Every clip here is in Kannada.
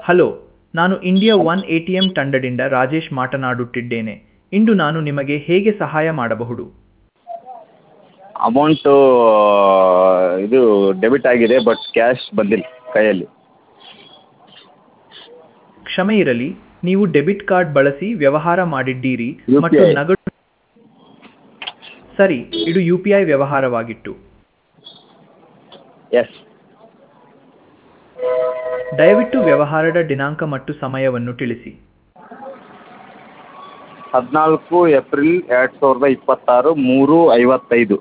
ಹಲೋ ನಾನು India one A T M ತಂಡದಿಂದ ರಾಜೇಶ್ ಮಾತನಾಡುತ್ತಿದ್ದೇನೆ ಇಂದು ನಾನು ನಿಮಗೆ ಹೇಗೆ ಸಹಾಯ ಮಾಡಬಹುದು ಅಮೌಂಟು ಇದು ಡೆಬಿಟ್ ಆಗಿದೆ ಬಟ್ ಕ್ಯಾಶ್ ಬಂದಿಲ್ಲ ಕೈಯಲ್ಲಿ ಕ್ಷಮೆ ಇರಲಿ ನೀವು ಡೆಬಿಟ್ ಕಾರ್ಡ್ ಬಳಸಿ ವ್ಯವಹಾರ ಮಾಡಿದ್ದೀರಿ UPI. ಮತ್ತು ನಗದು ಸರಿ ಇದು ಯು ಪಿ ಐ ವ್ಯವಹಾರವಾಗಿತ್ತು ಎಸ್ ದಯವಿಟ್ಟು ವ್ಯವಹಾರದ ದಿನಾಂಕ ಮತ್ತು ಸಮಯವನ್ನು ತಿಳಿಸಿ ಹದಿನಾಲ್ಕು ಏಪ್ರಿಲ್ ಎರಡು ಸಾವಿರದ ಇಪ್ಪತ್ತಾರು ಮೂರು ಐವತ್ತೈದು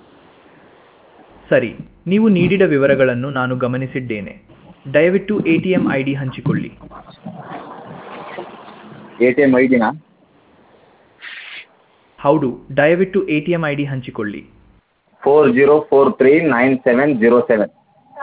ಸರಿ ನೀವು ನೀಡಿದ ವಿವರಗಳನ್ನು ನಾನು ಗಮನಿಸಿದ್ದೇನೆ ದಯವಿಟ್ಟು A T M I D ಹಂಚಿಕೊಳ್ಳಿ ಎ ಟಿ ಎಮ್ ಐ ಡಿನಾ ಹೌದು ದಯವಿಟ್ಟು A T M I D ಹಂಚಿಕೊಳ್ಳಿ four zero four three nine seven zero seven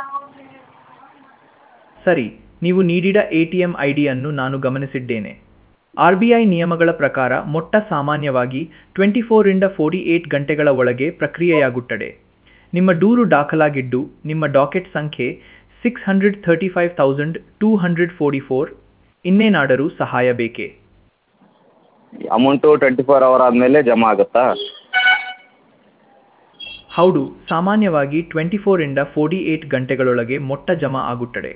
ಸರಿ ನೀವು ನೀಡಿದ ಎ ಟಿ ಎಂ ಐ ಡಿಯನ್ನು ನಾನು ಗಮನಿಸಿದ್ದೇನೆ ಆರ್ ಬಿ ಐ ನಿಯಮಗಳ ಪ್ರಕಾರ ಮೊಟ್ಟ ಸಾಮಾನ್ಯವಾಗಿ ಟ್ವೆಂಟಿ ಫೋರಿಂದ ಫೋರ್ಟಿ ಏಟ್ ಗಂಟೆಗಳ ಒಳಗೆ ಪ್ರಕ್ರಿಯೆಯಾಗುತ್ತದೆ ನಿಮ್ಮ ದೂರು ದಾಖಲಾಗಿದ್ದು ನಿಮ್ಮ ಡಾಕೆಟ್ ಸಂಖ್ಯೆ six hundred thirty five thousand two hundred forty four ಇನ್ನೇನಾದರೂ ಸಹಾಯ ಬೇಕೇ ಅಮೌಂಟು ಟ್ವೆಂಟಿ ಫೋರ್ ಅವರ್ ಆದಮೇಲೆ ಜಮಾ ಆಗುತ್ತಾ ಹೌದು ಸಾಮಾನ್ಯವಾಗಿ ಟ್ವೆಂಟಿ ಫೋರಿಂದ ಫೋರ್ಟಿ ಏಟ್ ಗಂಟೆಗಳೊಳಗೆ ಮೊಟ್ಟ ಜಮಾ ಆಗುತ್ತದೆ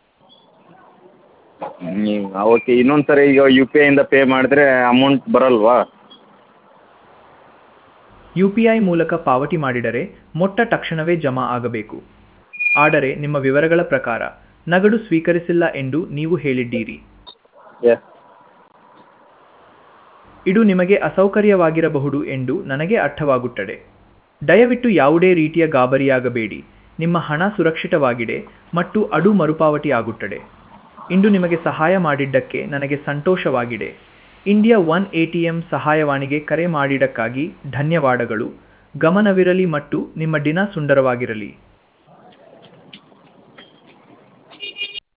ಓಕೆ ಇನ್ನೊಂದು ಸರಿ ಈಗ ಯು ಪಿ ಐಯಿಂದ ಪೇ ಮಾಡಿದ್ರೆ ಅಮೌಂಟ್ ಬರಲ್ವಾ ಯು ಪಿ ಐ ಮೂಲಕ ಪಾವತಿ ಮಾಡಿದರೆ ಮೊಟ್ಟ ತಕ್ಷಣವೇ ಜಮಾ ಆಗಬೇಕು ಆದರೆ ನಿಮ್ಮ ವಿವರಗಳ ಪ್ರಕಾರ ನಗದು ಸ್ವೀಕರಿಸಿಲ್ಲ ಎಂದು ನೀವು ಹೇಳಿದ್ದೀರಿ ಎಸ್ ಇದು ನಿಮಗೆ ಅಸೌಕರ್ಯವಾಗಿರಬಹುದು ಎಂದು ನನಗೆ ಅರ್ಥವಾಗುತ್ತದೆ ದಯವಿಟ್ಟು ಯಾವುದೇ ರೀತಿಯ ಗಾಬರಿಯಾಗಬೇಡಿ ನಿಮ್ಮ ಹಣ ಸುರಕ್ಷಿತವಾಗಿದೆ ಮತ್ತು ಅದು ಮರುಪಾವತಿ ಆಗುತ್ತದೆ ಇಂದು ನಿಮಗೆ ಸಹಾಯ ಮಾಡಿದ್ದಕ್ಕೆ ನನಗೆ ಸಂತೋಷವಾಗಿದೆ India one A T M ಸಹಾಯವಾಣಿಗೆ ಕರೆ ಮಾಡಿದ್ದಕ್ಕಾಗಿ ಧನ್ಯವಾದಗಳು ಗಮನವಿರಲಿ ಮತ್ತು ನಿಮ್ಮ ದಿನ ಸುಂದರವಾಗಿರಲಿ